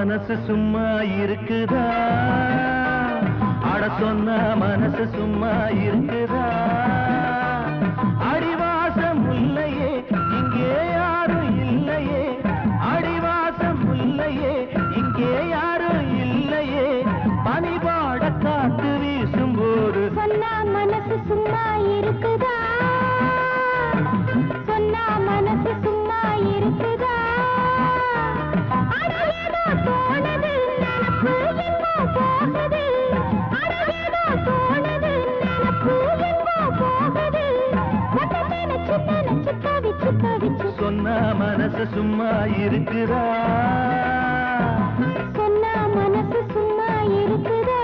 மனசு சும்மா இருக்குதா அட சொன்ன மனசு சும்மா இருக்குதா அடிவாசம் இல்லையே இங்கே யாரும் இல்லையே அடிவாசம் இல்லையே இங்கே யாரும் இல்லையே பனிபாட காத்து வீசும்போது சொன்னா மனசு சும்மா இருக்குதா சொன்னா மனசு சும்மா இருக்குதா அட ஏதோ தோணுது நினப்பு எங்கோ போகுது அட ஏதோ தோணுது நினப்பு எங்கோ போகுது ஒன்ன நினைச்சு நினைச்சு தவிச்சு தவிச்சு சொன்ன மனசு சும்மா இருக்குதா சொன்னா மனசு சும்மா இருக்குதா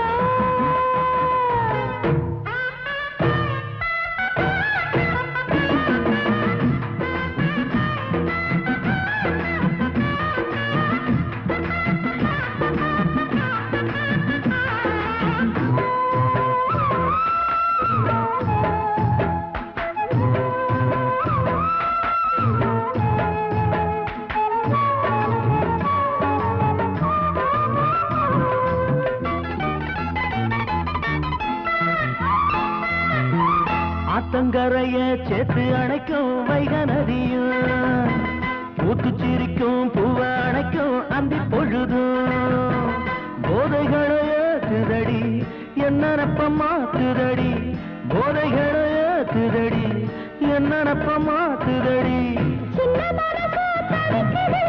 ஆத்தங்கரைய சேர்த்து அணைக்கும் வைக நதியும் ஊத்து சிரிக்கும் பூவ அணைக்கும் அந்தி பொழுதும் போதைகளை ஏத்துதடி என்ன மாத்துதடி போதைகளை ஏத்துதடி என்ன மாத்துதடி சின்ன மனசு தவிக்குது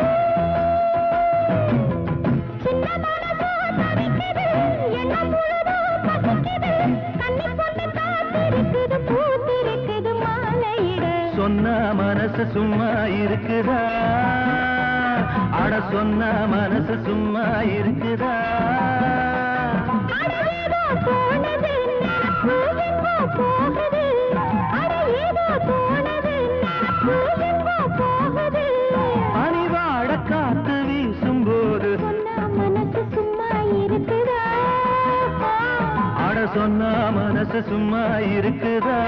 சின்ன மனசு தவிக்குது என்ன முழுதும் பசிக்குது கண்ணி பொண்ணு காத்திருக்குது பூத்திருக்குது மாலையிட சொன்ன மனசு சும்மா இருக்குதா அட சொன்ன மனசு சும்மா இருக்குதா அட ஏதோ தோணுது நினப்பு எங்கோ போகுது அட ஏதோ தோணுது நினப்பு எங்கோ போகுது பனிவாட காத்து வீசும்போது சொன்னா மனசு சும்மா இருக்குதா அட சொன்ன மனசு சும்மா இருக்குதா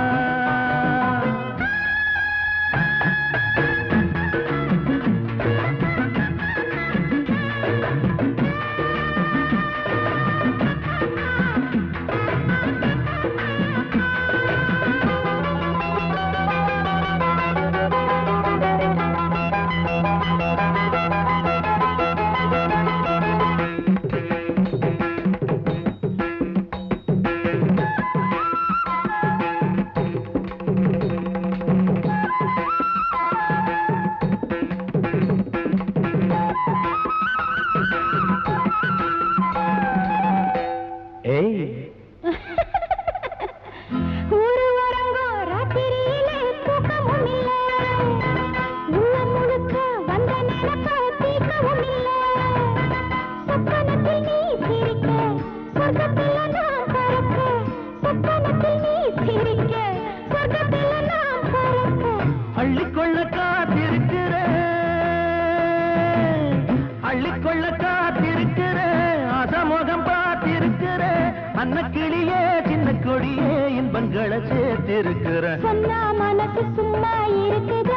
ஏய் ஊரு வரங்கோ ராத்திரியிலே தூக்கமும் இல்ல உள்ள முழுக்க வந்த நினைப்ப தீர்க்கவும் இல்ல சொப்பனத்தில் நீ சிரிக்க சொர்க்கத்தில் நான் பறக்க சொப்பனத்தில் நீ சிரிக்க சொர்க்கத்தில் நான் பறக்க அள்ளிக்கொள்ள காத்திருக்கிற அள்ளிக்கொள்ள காத்திருக்கிற அசமுகம் பார்த்திருக்கிற அன்ன கிளியே சின்ன கொடியே இன்பங்களை சேர்த்திருக்கிற சொன்னா மனசு சும்மா இருக்குதா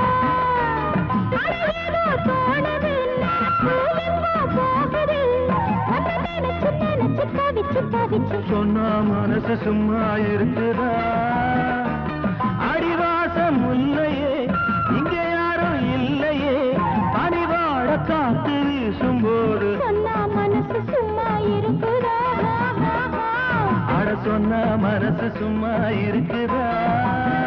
அட ஏதோ தோணுது நினப்பு எங்கோ போகுது ஒன்ன நினைச்சு நினைச்சு தவிச்சு தவிச்சு சொன்னா மனசு சும்மா இருக்குதா அடிவாசம் இல்லையே இங்க யாரும் இல்லையே பனிவாட காத்து வீசும்போது சொன்னா மனசு சும்மா இருக்குதா அட சொன்ன மனசு சும்மா இருக்குதா